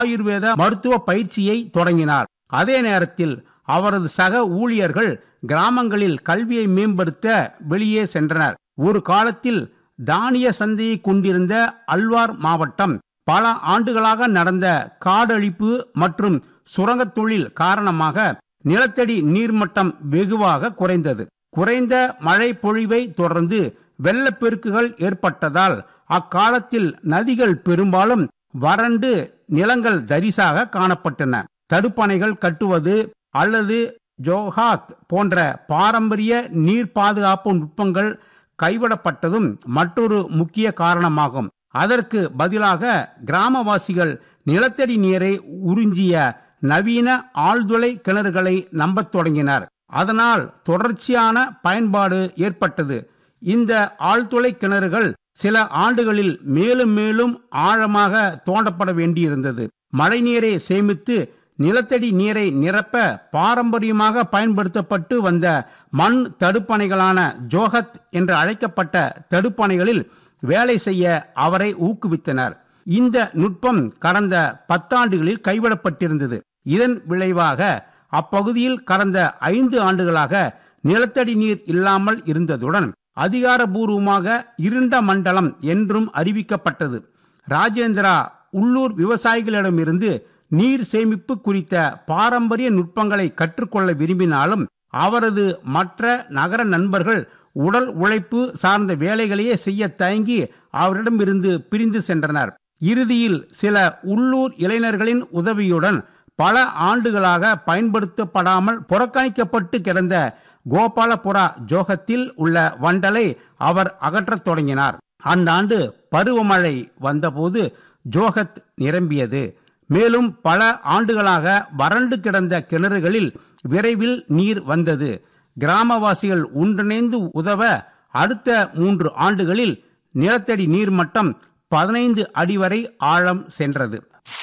ஆயுர்வேத மருத்துவ பயிற்சியை தொடங்கினார் அதே நேரத்தில் அவரது சக ஊழியர்கள் கிராமங்களில் கல்வியை மேம்படுத்த வெளியே சென்றனர் ஒரு காலத்தில் தானிய சந்தையை கொண்டிருந்த அல்வார் மாவட்டம் பல ஆண்டுகளாக நடந்த காடழிப்பு மற்றும் சுரங்கத் தொழில் காரணமாக நிலத்தடி நீர்மட்டம் வெகுவாக குறைந்தது குறைந்த மழை பொழிவை தொடர்ந்து வெள்ளப்பெருக்குகள் ஏற்பட்டதால் அக்காலத்தில் நதிகள் பெரும்பாலும் வறண்டு நிலங்கள் தரிசாக காணப்பட்டன தடுப்பணைகள் கட்டுவது அல்லது ஜோஹாத் போன்ற பாரம்பரிய நீர் பாதுகாப்பு நுட்பங்கள் கைவிடப்பட்டதும் மற்றொரு முக்கிய காரணமாகும் அதற்கு பதிலாக கிராமவாசிகள் நிலத்தடி நீரை உறிஞ்சிய நவீன ஆழ்துளை கிணறுகளை நம்பத் தொடங்கினர் அதனால் தொடர்ச்சியான பயன்பாடு ஏற்பட்டது இந்த ஆழ்துளை கிணறுகள் சில ஆண்டுகளில் மேலும் மேலும் ஆழமாக தோண்டப்பட வேண்டியிருந்தது மழைநீரை சேமித்து நிலத்தடி நீரை நிரப்ப பாரம்பரியமாக பயன்படுத்தப்பட்டு வந்த மண் தடுப்பணைகளான ஜோஹத் என்று அழைக்கப்பட்ட தடுப்பணைகளில் வேலை செய்ய அவரை ஊக்குவித்தனர் இந்த நுட்பம் கடந்த பத்தாண்டுகளில் கைவிடப்பட்டிருந்தது இதன் விளைவாக அப்பகுதியில் கடந்த ஐந்து ஆண்டுகளாக நிலத்தடி நீர் இல்லாமல் இருந்ததுடன் அதிகாரபூர்வமாக இருண்ட மண்டலம் என்றும் அறிவிக்கப்பட்டது ராஜேந்திரா உள்ளூர் விவசாயிகளிடமிருந்து நீர் சேமிப்பு குறித்த பாரம்பரிய நுட்பங்களை கற்றுக்கொள்ள விரும்பினாலும் அவரது மற்ற நகர நண்பர்கள் உடல் உழைப்பு சார்ந்த வேலைகளையே செய்ய தயங்கி அவரிடமிருந்து பிரிந்து சென்றனர் இறுதியில் சில உள்ளூர் இளைஞர்களின் உதவியுடன் பல ஆண்டுகளாக பயன்படுத்தப்படாமல் புறக்கணிக்கப்பட்டு கிடந்த கோபாலபுரா ஜோகத்தில் உள்ள வண்டலை அவர் அகற்றத் தொடங்கினார் அந்த ஆண்டு பருவமழை வந்தபோது ஜோகத் நிரம்பியது மேலும் பல ஆண்டுகளாக வறண்டு கிடந்த கிணறுகளில் விரைவில் நீர் வந்தது கிராமவாசிகள் ஒன்றிணைந்து உதவ அடுத்த மூன்று ஆண்டுகளில் நிலத்தடி நீர்மட்டம் பதினைந்து அடி வரை ஆழம் சென்றது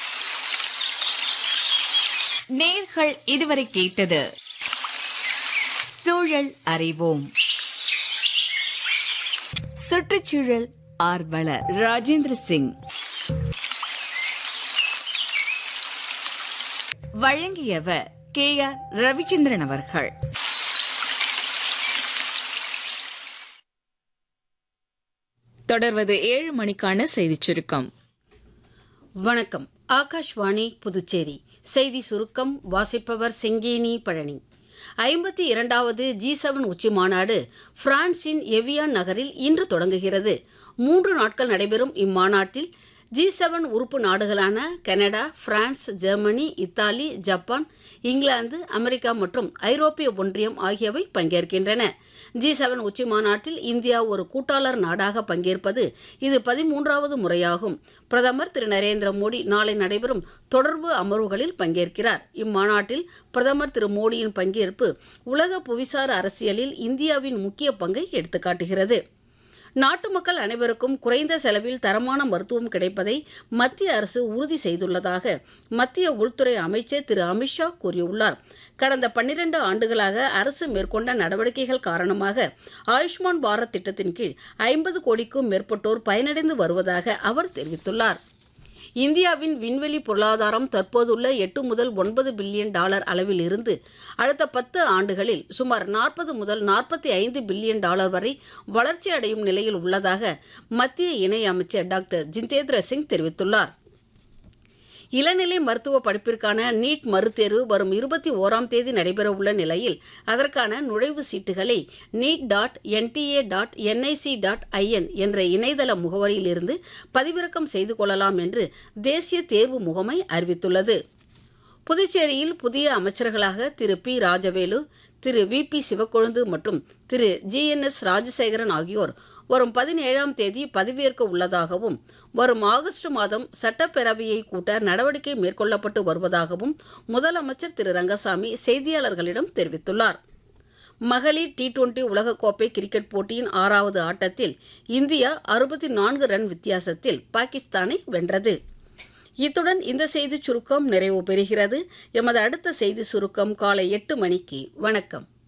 நேர்கள் இதுவரை கேட்டது சூழல் அறிவோம் சுற்றுச்சூழல் ஆர்வலர் ராஜேந்திர சிங் வழங்கியவர் கே ஆர் ரவிச்சந்திரன் அவர்கள் தொடர்வது ஏழு மணிக்கான செய்திச் சுருக்கம் வணக்கம் ஆகாஷ்வாணி புதுச்சேரி செய்தி சுருக்கம் வாசிப்பவர் செங்கேனி பழனி ஐம்பத்தி இரண்டாவது ஜி செவன் உச்சி மாநாடு பிரான்சின் எவியான் நகரில் இன்று தொடங்குகிறது மூன்று நாட்கள் நடைபெறும் இம்மாநாட்டில் ஜி செவன் உறுப்பு நாடுகளான Canada France Germany Italy Japan இங்கிலாந்து அமெரிக்கா மற்றும் ஐரோப்பிய ஒன்றியம் ஆகியவை பங்கேற்கின்றன ஜி செவன் உச்சி மாநாட்டில் இந்தியா ஒரு கூட்டாளர் நாடாக பங்கேற்பது இது பதிமூன்றாவது முறையாகும் பிரதமர் திரு நரேந்திர மோடி நாளை நடைபெறும் தொடர்பு அமர்வுகளில் பங்கேற்கிறார் இம்மாநாட்டில் பிரதமர் திரு மோடியின் பங்கேற்பு உலக புவிசார் அரசியலில் இந்தியாவின் முக்கிய பங்கை எடுத்துக்காட்டுகிறது நாட்டு மக்கள் அனைவருக்கும் குறைந்த செலவில் தரமான மருத்துவம் கிடைப்பதை மத்திய அரசு உறுதி செய்துள்ளதாக மத்திய உள்துறை அமைச்சர் திரு அமித்ஷா கூறியுள்ளார் கடந்த பன்னிரண்டு ஆண்டுகளாக அரசு மேற்கொண்ட நடவடிக்கைகள் காரணமாக ஆயுஷ்மான் பாரத் திட்டத்தின் கீழ் ஐம்பது கோடிக்கும் மேற்பட்டோர் பயனடைந்து வருவதாக அவர் தெரிவித்துள்ளார் இந்தியாவின் விண்வெளி பொருளாதாரம் தற்போதுள்ள எட்டு முதல் ஒன்பது பில்லியன் டாலர் அளவில் இருந்து அடுத்த பத்து ஆண்டுகளில் சுமார் நாற்பது முதல் நாற்பத்தி ஐந்து பில்லியன் டாலர் வரை வளர்ச்சி அடையும் நிலையில் உள்ளதாக மத்திய இணையமைச்சர் டாக்டர் ஜிதேந்திர சிங் தெரிவித்துள்ளார் இளநிலை மருத்துவ படிப்பிற்கான நீட் மறுதேர்வு வரும் இருபத்தி ஓராம் தேதி நடைபெறவுள்ள நிலையில் அதற்கான நுழைவு சீட்டுகளை NEET dot NTA dot NIC dot IN என்ற இணையதள முகவரியிலிருந்து பதிவிறக்கம் செய்து கொள்ளலாம் என்று தேசிய தேர்வு முகமை அறிவித்துள்ளது புதுச்சேரியில் புதிய அமைச்சர்களாக Thiru P Rajavelu Thiru V P Sivakozhundhu மற்றும் Thiru G N S Rajasekaran ஆகியோர் வரும் பதினேழாம் தேதி பதவியேற்க உள்ளதாகவும் வரும் ஆகஸ்ட் மாதம் சட்டப்பேரவையை கூட்ட நடவடிக்கை மேற்கொள்ளப்பட்டு வருவதாகவும் முதலமைச்சர் திரு ரங்கசாமி செய்தியாளர்களிடம் தெரிவித்துள்ளார் மகளிர் டி டுவெண்டி உலகக்கோப்பை கிரிக்கெட் போட்டியின் ஆறாவது ஆட்டத்தில் இந்தியா அறுபத்தி நான்கு ரன் வித்தியாசத்தில் பாகிஸ்தானை வென்றது இத்துடன் இந்த செய்திச் சுருக்கம் நிறைவு பெறுகிறது எமது அடுத்த செய்தி சுருக்கம் காலை எட்டு மணிக்கு வணக்கம்